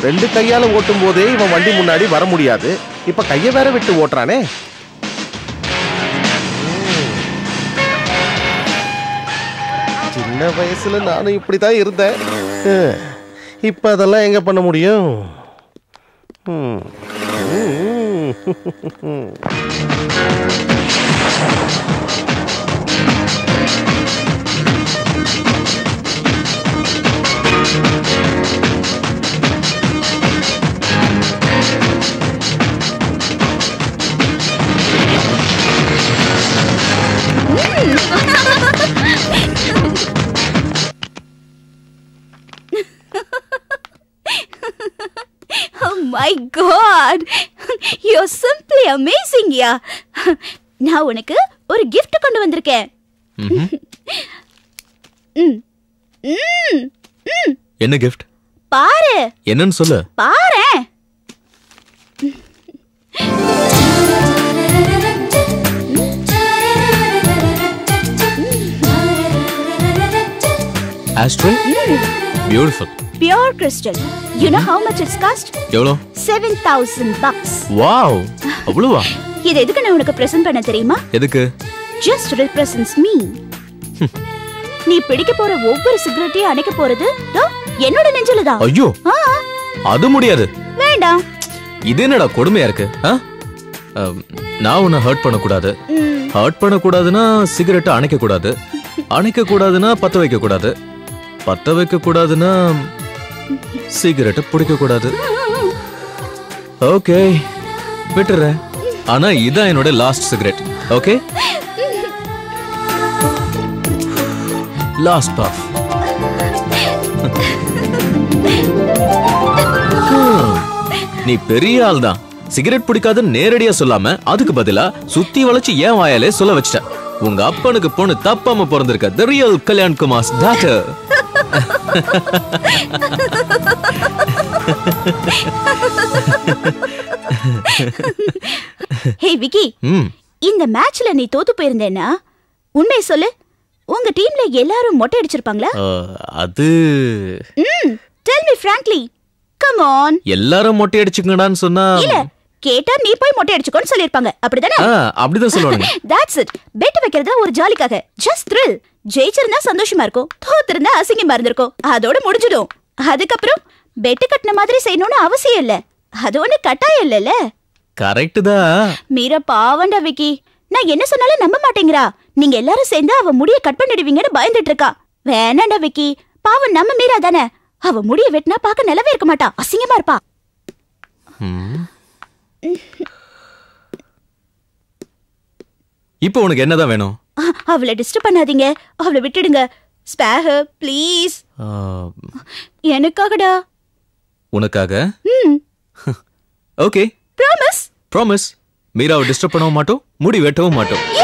ரெண்டு கையால ஓட்டும் போதே இவன் வண்டி முன்னாடி வர முடியாது இப்ப கைய வேற விட்டு ஓட்டுறானே சின்ன வயசுல நானும் இப்படிதான் இருந்தேன் அஹ், இப்ப அதெல்லாம் எங்க பண்ண முடியும் ம். ம். Oh my god! You're simply amazing, yeah. நான் உனக்கு ஒரு gift கொண்டு வந்திருக்கேன் ம். ம். ம். என்ன கிஃப்ட் பாரு என்னன்னு சொல்லு பாரு ashtray beautiful pure crystal you know how much it's cost எவ்வளோ செவன் தௌசண்ட் பக்ஸ் வாவ் அவ்வளவா இது எதுக்கு நான் உனக்கு பிரசன்ட் பண்ண தெரியுமா எதுக்கு ஜஸ்ட் represents மீ நீ பிடிக்க போற ஒவ்வொரு சிகரெட்டையும் அணைக்க போறது தோ, என்னோட நெஞ்சில தான் ஐயோ அது முடியாது வேண்டாம் இது என்னடா கொடுமையா இருக்கு ஆ? அம், நான் உன்னை ஹர்ட் பண்ணக்கூடாது ஹர்ட் பண்ணக்கூடாதுன்னா சிகரெட்டை அணைக்க கூடாது அணைக்க கூடாதுன்னா பத்த வைக்க கூடாது பத்த வைக்க கூடாதுன்னா சிகரெட்டை பிடிக்க கூடாது ஓகே விட்டுறேன் ஆனா இதான் என்னோட last cigarette okay last puff நீ பெரிய ஆள் தான் சிகரெட் பிடிக்காதுன்னு நேரடியா சொல்லாம அதுக்கு பதிலா சுத்தி வளைச்சு ஏன் வாயாலே சொல்ல வச்சிட்ட உங்க அப்பனுக்கு பொண்ணு தப்பாம பிறந்திருக்க the real Kalyan Kumar's doctor hey Vicky hmm இந்த மேட்ச்ல நீ தோத்து போயிருந்தேன்னா உண்மையை சொல்லு உங்க டீம்ல எல்லாரும் மொட்டை அடிச்சிருப்பாங்களா அஹ், அது hmm tell me frankly come on எல்லாரும் மொட்டை அடிச்சுக்கங்கடான்னு சொன்னா இல்ல கேட்டா நீ போய் மொட்டை அடிச்சுக்கோன்னு சொல்லிருப்பாங்க அப்படிதானே ஆ, அப்படிதான் சொல்லுவானுங்க தட்ஸ் இட் பெட் வைக்கிறது ஒரு ஜாலிக்காக ஜஸ்ட் thrill ஜெயிச்சிருந்தா சந்தோஷமா இருக்கும் தோத்திருந்தா அசிங்கமா இருந்திருக்கும் அதோட முடிஞ்சிடும் அதுக்கப்புறம் பெட்டு கட்டின மாதிரி செய்யணும்னு அவசியம் இல்ல அது ஒண்ணு கட்டாயம் இல்லல்ல கரெக்ட் தான் மீரா பாவண்டா விக்கி நான் என்ன சொன்னாலும் நம்ப மாட்டேங்கிறா நீங்க எல்லாரும் சேர்ந்து அவ முடிய கட் பண்ணிடுவீங்கன்னு பயந்துட்டு இருக்கா வேணாண்டா விக்கி பாவம் நம்ம மீரா தானே அவ முடிய வெட்டினா பார்க்க நிலவே இருக்க மாட்டா அசிங்கமா இருப்பா ம். இப்போ உனக்கு என்னதான் வேணும் அஹ், அவளை டிஸ்டர்ப் பண்ணாதீங்க அவளை விட்டுடுங்க ஸ்பேஹ ப்ளீஸ் ஆ, எனக்காகடா உனக்காக ம் ஓகே ப்ராமிஸ் ப்ராமிஸ் மீராவை டிஸ்டர்ப் பண்ணவும் மாட்டோம் முடி வெட்டவும் மாட்டோம்